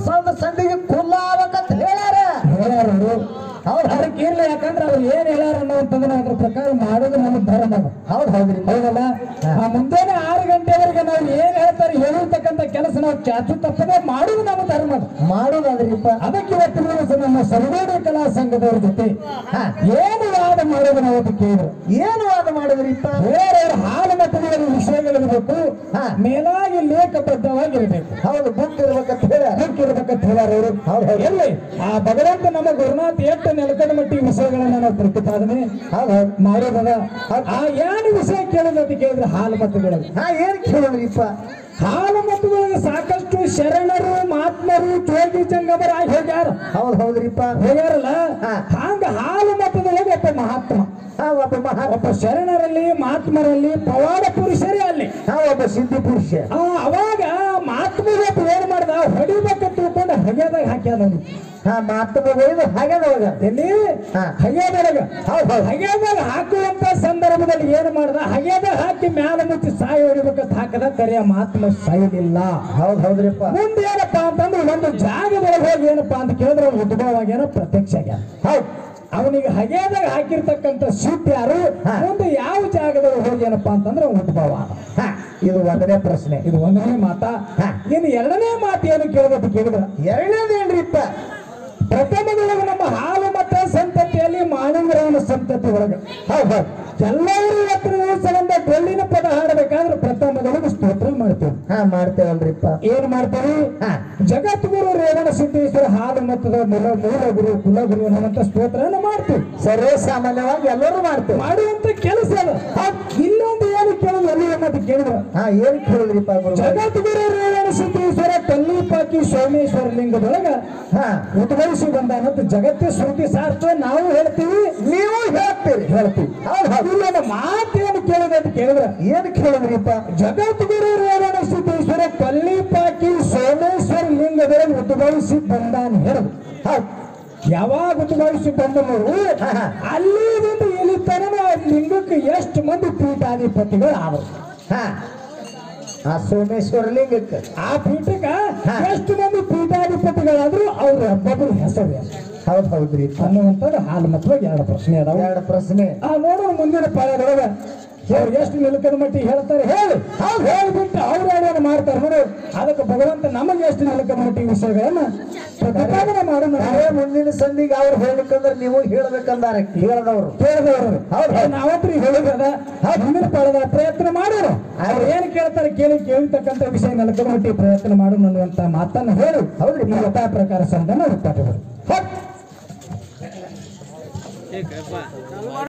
ಸಂದ ಸಂದಿಗೆ ಕುಲ್ಲ ಆಗ್ಬೇಕಂತ ಹೇಳ್ಯಾರ ಹೇಳ್ಯಾರ ಅವ್ರು. ಹೌದ್ ಅದಕ್ಕೆ ಇರ್ಲಿ ಯಾಕಂದ್ರೆ ಅವ್ರು ಏನ್ ಹೇಳ್ಯಾರ ಅನ್ನೋಂಥದ್ದನ್ನ ಅದ್ರ ಪ್ರಕಾರ ಮಾಡೋದು ನಮ್ಮ ಧರ್ಮ ಅದು. ಹೌದ್ ಹೌದ್ರಿ ಹೌದಲ್ಲ ಆ ಮುಂಜಾನೆ ಆರು ಗಂಟೆವರೆಗೆ ನಾವು ಏನ್ ಹೇಳ್ತಾರೆ ಹೇಳಿರ್ತಕ್ಕಂಥ ಕೆಲಸ ನಾವು ಚಾಚು ತಪ್ಪದೆ ಮಾಡುದು ನಮ್ಮ ಧರ್ಮ ಅದು. ಮಾಡೋದಾದ್ರಿಪ್ಪ ಅದಕ್ಕೆ ಇವತ್ತಿನ ದಿವಸ ನಮ್ಮ ಸರ್ವೇಡಿ ಕಲಾ ಸಂಘದವ್ರ ಜೊತೆ ಹಾ. ಏನು ವಾದ ಮಾಡೋದು ನಾವು ಅಂತ ಕೇಳಿದ್ರು ಏನು ವಾದ ಮಾಡಿದ್ರಿಪ್ಪ ಬೇರೆ ಹಾಲು ಮತಗಳ ವಿಷಯಗಳಿರ್ಬೇಕು ಹಾ. ಮೇಲಾಗಿ ಲೇಖಬದ್ಧವಾಗಿರ್ಬೇಕು ಹೌದು ಬುಕ್ ಇರ್ಬೇಕಂತ ಹೇಳ್ಯಾರ ಅದಕ್ಕಿರ್ಬೇಕಂತ ಹೇಳ್ಯಾರ ಅವರು ಹೌದ್ ಹೌದ್. ಎಲ್ಲಿ ಆ ಭಗವಂತ ನಮ್ಮ ಗುರುನಾಥ್ ಎಷ್ಟು ನೆಲಕಡ ಮಟ್ಟಿ ವಿಷಯಗಳನ್ನ ನಾವು ಪ್ರತಿಪಾದನೆ ಹೌದ್ ಹೌದ್ ಮಾಡೋದದ ಆ ಏನು ವಿಷಯ ಕೇಳೋದು ಅಂತ ಕೇಳಿದ್ರೆ ಹಾಲು ಮತಗಳಲ್ಲಿ ಹಾ ಏನ್ ಕೇಳಿದ್ರಿಪ್ಪ ಹಾಲು ಮತಗಳಿಗೆ ಸಾಕಷ್ಟು ಶರಣರು ಮಹಾತ್ಮರು ಜೋಗಿ ಜಂಗಮರು ಆಗಿ ಹೋಗ್ಯಾರ ಹೌದ್ ಹೌದ್ರಿಪ್ಪ ಹೋಗ್ಯಾರಲ್ಲ ಹಾ. ಹಂಗ ಹಾಲು ಮತದೊಳಗೆ ಒಬ್ಬ ಮಹಾತ್ಮ ಹಾ ಒಬ್ಬ ಮಹಾ ಒಬ್ಬ ಶರಣರಲ್ಲಿ ಮಹಾತ್ಮರಲ್ಲಿ ಪವಾಡ ಪುರುಷರೇ ಅಲ್ಲಿ ಹಾ ಒಬ್ಬ ಸಿದ್ಧಿ ಪುರುಷ ಆ, ಅವಾಗ ಮಹಾತ್ಮ ಒಬ್ಬ ಏನ್ ಮಾಡ್ದ ಹೊಡಿಬೇಕು ತಿಳ್ಕೊಂಡು ಹಗೆದಾಗ ಹಾಕ್ಯಾದ ಅವ್ನು. ಹಾ ಮಾತು ಒಯ್ದು ಹಾಗ್ಯದವಾಗ ಎಲ್ಲಿ ಹಾ. ಹಗೆದಾಗ ಹೌದ್ ಹೌದ್ ಹಗೆದಾಗ ಹಾಕುವಂತ ಸಂದರ್ಭದಲ್ಲಿ ಏನ್ ಮಾಡ್ದ ಹಗೆದಾಗ ಹಾಕಿ ಮ್ಯಾಲ ಮುಚ್ಚಿ ಸಾಯಿ ಹೊಡಿಬೇಕಂತ ಹಾಕದ ಕರೆಯ ಮಹಾತ್ಮ ಸಾಯಲಿಲ್ಲ ಹೌದ್ ಹೌದ್ರಿಪ್ಪ ಮುಂದೆ ಏನಪ್ಪಾ ಅಂತಂದ್ರೆ ಒಂದು ಜಾಗದೊಳಗೆ ಹೋಗಿ ಏನಪ್ಪಾ ಅಂತ ಕೇಳಿದ್ರೆ ಅವ್ನು ಉದ್ಭವ ಆಗ್ಯಾನ ಪ್ರತ್ಯಕ್ಷ ಆಗ್ಯಾನ ಹೌದ್ ಅವನಿಗೆ ಹಗೆದಾಗ ಹಾಕಿರ್ತಕ್ಕಂಥ ಶಿಟ್ ಯಾರು ಹಾ. ಮುಂದೆ ಯಾವ ಜಾಗದೊಳಗೆ ಹೋಗಿ ಏನಪ್ಪಾ ಅಂತಂದ್ರೆ ಅವ್ನು ಉದ್ಭವ ಆದ ಹಾ ಇದು ಒಂದನೇ ಪ್ರಶ್ನೆ ಇದು ಒಂದನೇ ಮಾತ ಹಾ. ಇನ್ನು ಎರಡನೇ ಮಾತು ಏನು ಕೇಳಬೇಕು ಕೇಳಿದ್ರ ಎರಡನೇದೇನ್ರಿಪ್ಪ ಪ್ರಥಮದೊಳಗೆ ನಮ್ಮ ಹಾಲು ಮತ ಸಂತತಿಯಲ್ಲಿ ಮಾನವರವನ ಸಂತತಿ ಒಳಗೆ ಹೌದ್ ಹೌದ್ ಎಲ್ಲರೂ ಇವತ್ತಿನ ದಿವಸದಿಂದ ಡೊಳ್ಳಿನ ಪದ ಹಾಡಬೇಕಾದ್ರೆ ಪ್ರಥಮದೊಳಗೆ ಸ್ತೋತ್ರ ಮಾಡ್ತೇವೆ ಹಾ ಮಾಡ್ತೇವಲ್ರಿಪ್ಪ ಏನ್ ಮಾಡ್ತೇವೆ ಹಾ ಜಗದ್ಗುರು ರೇವಣ ಸಿದ್ದೇಶ್ವರ ಹಾಲು ಮತದ ಮೂಲ ಮೂಲ ಗುರು ಕುಲಗುರು ಅನ್ನುವಂತ ಸ್ತೋತ್ರವನ್ನು ಮಾಡ್ತೀವಿ ಸರ್ವೇ ಸಾಮಾನ್ಯವಾಗಿ ಎಲ್ಲರೂ ಮಾಡ್ತೇವೆ ಮಾಡುವಂತ ಕೆಲಸ ಅದು ಹೌದ್. ಇಲ್ಲೊಂದು ಏನು ಕೇಳೋದು ಎಲ್ಲಿ ಅನ್ನೋದು ಕೇಳಿದ್ರೆ ಹಾ ಏನ್ ಕೇಳಿದ್ರಿಪ್ಪ ಗುರು ಜಗದ್ಗುರು ರೇವಣ ಸಿದ್ದೇಶ್ವರ ಕಲ್ಲಿಪಾಕಿ ಸೋಮೇಶ್ವರ ಲಿಂಗದೊಳಗ ಹಾ ಉದ್ಭವಿಸಿ ಬಂದ ಅನ್ನೋದು ಜಗತ್ತೇ ಶ್ರುತಿ ಶಾಸ್ತ್ರ ನಾವು ಹೇಳ್ತೀವಿ ನೀವು ಹೇಳ್ತೀರಿ ಹೇಳ್ತೀವಿ ಹೌದ್ ಹೌದ್ ಇಲ್ಲೊಂದು ಮಾತೇನು ಕೇಳಿದೆ ಅಂತ ಕೇಳಿದ್ರೆ ಏನ್ ಕೇಳಿದ್ರಿಪ್ಪ ಜಗದ್ಗುರು ರೇವಣ ಸಿದ್ದೇಶ್ವರ ಕಲ್ಲಿಪಾಕಿ ಸೋಮೇಶ್ವರ ಲಿಂಗದೊಳಗೆ ಉದ್ಭವಿಸಿ ಬಂದ ಅಂತ ಹೇಳುದು ಹೌದ್ ಯಾವಾಗ ಉದ್ಭವಿಸಿ ಬಂದವರು ಹಾ, ಹಾ. ಅಲ್ಲಿದಿಂದ ಇಲ್ಲಿ ತನಕ ಆ ಲಿಂಗಕ್ಕೆ ಎಷ್ಟು ಮಂದಿ ಪೀಠಾಧಿಪತಿಗಳು ಆದರು ಹಾ ಆ ಸೋಮೇಶ್ವರ ಲಿಂಗಕ್ಕೆ ಆ ಪೀಠಕ್ಕ ಹಾ. ಎಷ್ಟು ಮಂದಿ ಪೀಠಾಧಿಪತಿಗಳಾದ್ರು ಅವ್ರ ಹಬ್ಬಗಳ ಹೆಸರು ಏನು? ಹೌದ್ ಹೌದ್ರಿ ಅನ್ನುವಂಥದ್ದು ಹಾಲು ಮತ್ತು ಎರಡು ಪ್ರಶ್ನೆ ಅದಾವ ಎರಡು ಪ್ರಶ್ನೆ ಆ ನೋಡೋಣ ಮುಂದಿನ ಪಾಠದೊಳಗ ಅವ್ರು ಎಷ್ಟು ನಿಲುಕದ ಮಟ್ಟಿ ಹೇಳ್ತಾರೆ ಹೇಳಿ ಹೌದು ಹೇಳ್ಬಿಟ್ಟು ಅವ್ರು ಏನು ಮಾಡ್ತಾರೆ ನೋಡು ಅದಕ್ಕೆ ಭಗವಂತ ನಮಗೆ ಎಷ್ಟು ನಿಲುಕದ ಮಟ್ಟಿ ವಿಷಯಗಳನ್ನ ಪ್ರತಿಪಾದನೆ ಮಾಡೋಣ ಅದೇ ಮುಂದಿನ ಸಂದಿಗೆ ಅವ್ರು ಹೇಳ್ಬೇಕಂದ್ರೆ ನೀವು ಹೇಳ್ಬೇಕಂದಾರ ಕೇಳದವ್ರು ಕೇಳಿದವರು ಹೌದು. ನಾವಂತ್ರಿ ಹೇಳಿದ ಮುಂದಿನ ಪಾಠದ ಪ್ರಯತ್ನ ಮಾಡೋಣ ಅವ್ರು ಏನ್ ಕೇಳ್ತಾರೆ ಕೇಳಿ ಕೇಳಿರ್ತಕ್ಕಂಥ ವಿಷಯ ನಿಲಕದ ಮಟ್ಟಿ ಪ್ರಯತ್ನ ಮಾಡೋಣ ಅನ್ನುವಂತ ಮಾತನ್ನ ಹೇಳಿ ಹೌದ್ರಿ. ಈ ಯಥಾ ಪ್ರಕಾರ ಸಂಧಾನ ಉತ್ಪಾದನೆ